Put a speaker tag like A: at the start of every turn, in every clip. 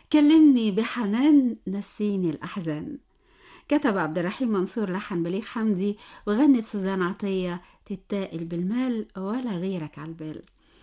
A: كلمني بحنان نسيني الأحزان كتب عبد الرحيم منصور لحن بليغ حمدي وغنت سوزان عطية تتائل بالمال ولا غيرك عالبال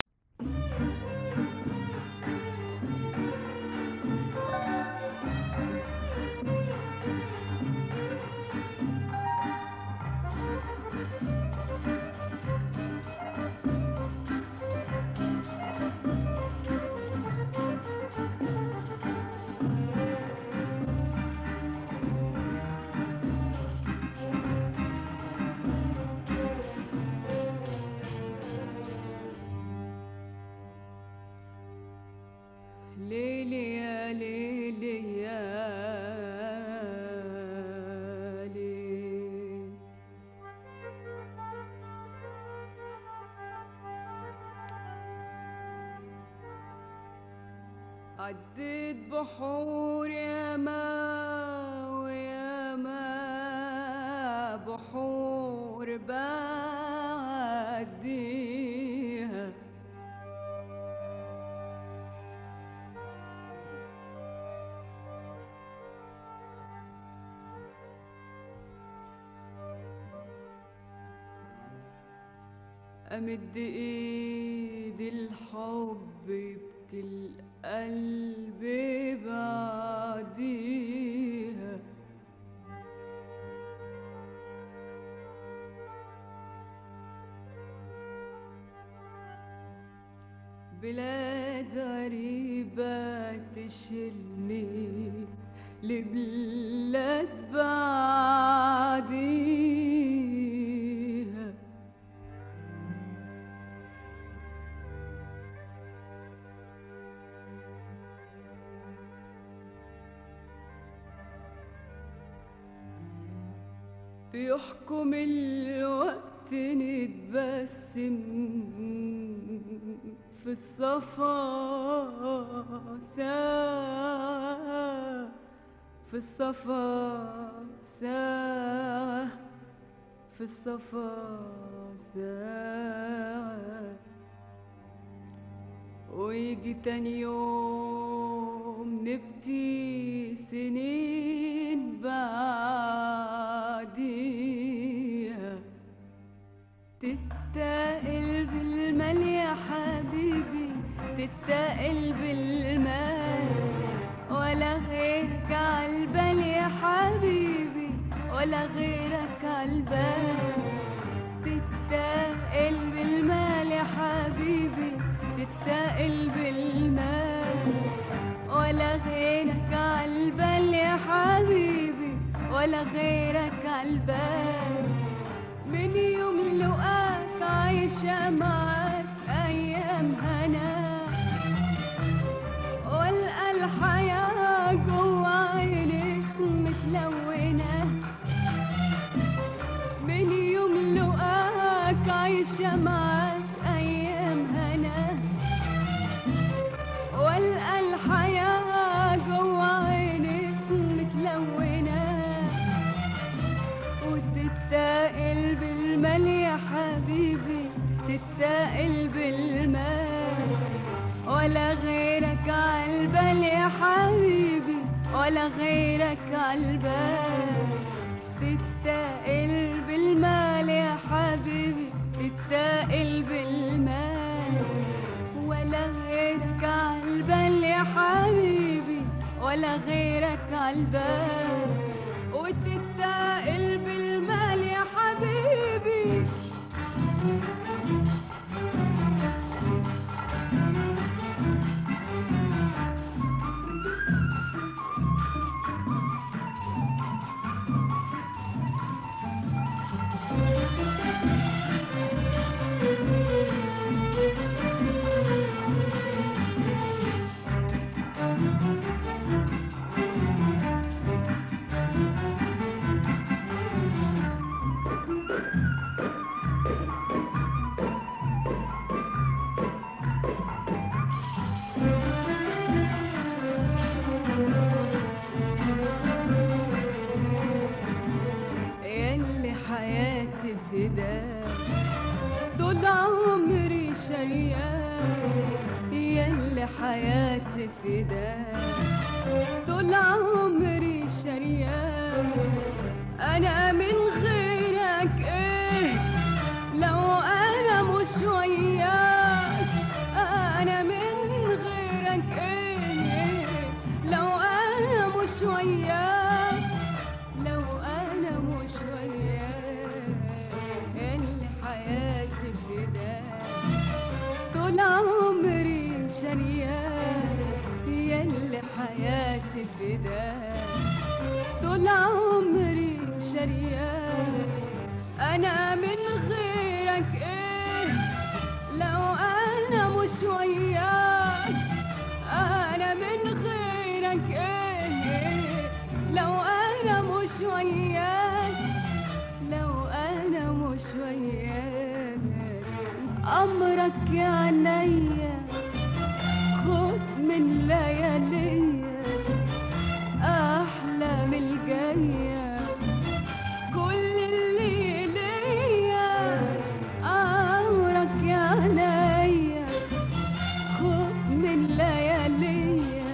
B: ليلي يا ليلي يا ليل عديت بحور يا ما ويا ما بحور بعديها أمد إيدي الحب بكل قلبي بعديها بلاد غريبة تشلني لبلاد بعديها بيحكم الوقت نتبسم في الصفا ساعة في الصفا ساعة في الصفا ساعة ويجي تاني يوم نبكي سنين بعديها تتقل بالمال يا حبيبي تتقل بالمال ولا غيرك عالبال يا حبيبي ولا غيرك عالبال تتقل بالمال يا حبيبي تتقل بالمال ولا غيرك عالبال يا حبيبي ولا غيرك عالبال من يوم لقاك عايشة معاك أيام هنا والقى الحياة جوا عينيك متلونة من يوم لقاك عايشة معاك أيام هنا والقى الحياة جوا عينيك متلونة وتتقل بالمال يا حبيبي تتقل بالمال ولا غيرك عالبال يا حبيبي ولا غيرك عالبال تتقل بالمال يا حبيبي تتقل بالمال ولا غيرك عالبال يا حبيبي ولا غيرك عالبال وتتقل بالمال يا حبيبي ياللي حياتي فداك طول عمري شريان ياللي ياللي حياتي فداك طول عمري شريان انا من غيرك ايه لو انا مش وياك انا من غيرك ايه لو انا مش وياك لو انا مش وياك اللي حياتي فداك طول عمري شريان ياللي حياتي فداك طول عمري شريان انا من غيرك ايه لو انا مش وياك انا من غيرك ايه لو انا مش وياك لو انا مش وياك امرك يا عينيا خد من لياليا احلام الجايه كل اللي ليا امرك يا عينيا خد من لياليا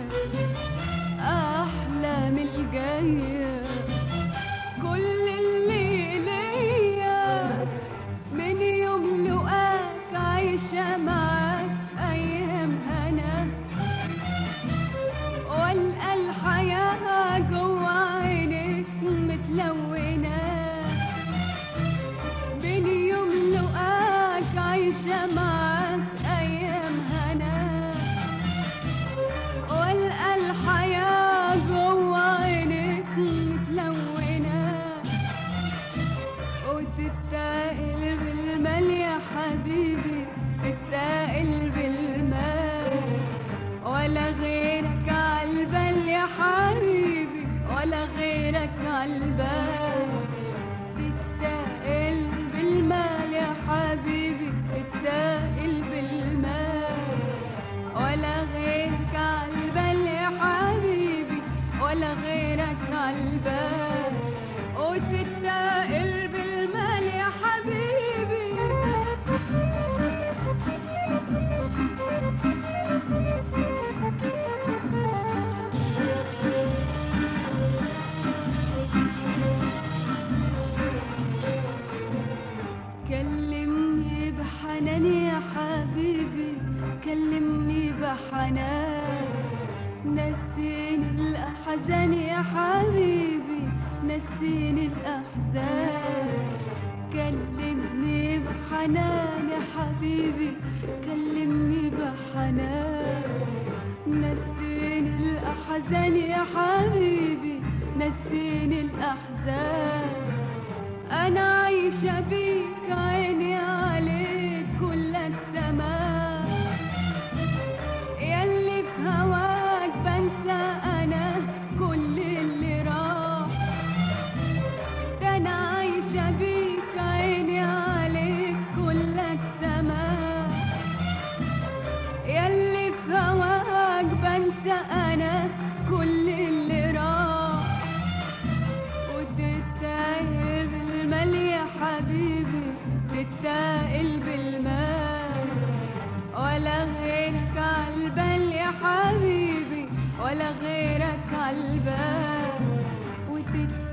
B: احلام الجايه كل اللي ليا من يوم لقاك عايشه معاك ايام هنا والقى الحياه جوا عينيك متلونه بين يوم لقاك عايشه معاك ايام هنا والقى الحياه جوا عينيك متلونه وتتاقل بالمال يا حبيبي تتاقل بالمال ولا غيرك عالبال يا حبيبي ولا غيرك عالبال تتاقل بالمال يا حبيبي تتاقل بالمال ولا غيرك عالبال يا حبيبي ولا غيرك عالبال وتتاقل بالمال يا حبيبي كلمني بحنان يا حبيبي كلمني بحنان نسيني الأحزان يا حبيبي نسيني الأحزان كلمني بحنان يا حبيبي كلمني بحنان نسيني الأحزان يا حبيبي نسيني الأحزان أنا عايشة بيك عيني عليك كلك سماء ياللي في هواك بنسى أنا كل اللي راح ده أنا عايشة بيك عيني عليك كلك سماء ياللي في هواك بنسى أنا كل اللي راح وتتاهل بالمال يا حبيبي تتاهل بالمال ولا غيرك عالبال يا حبيبي ولا غيرك عالبال وتتاهل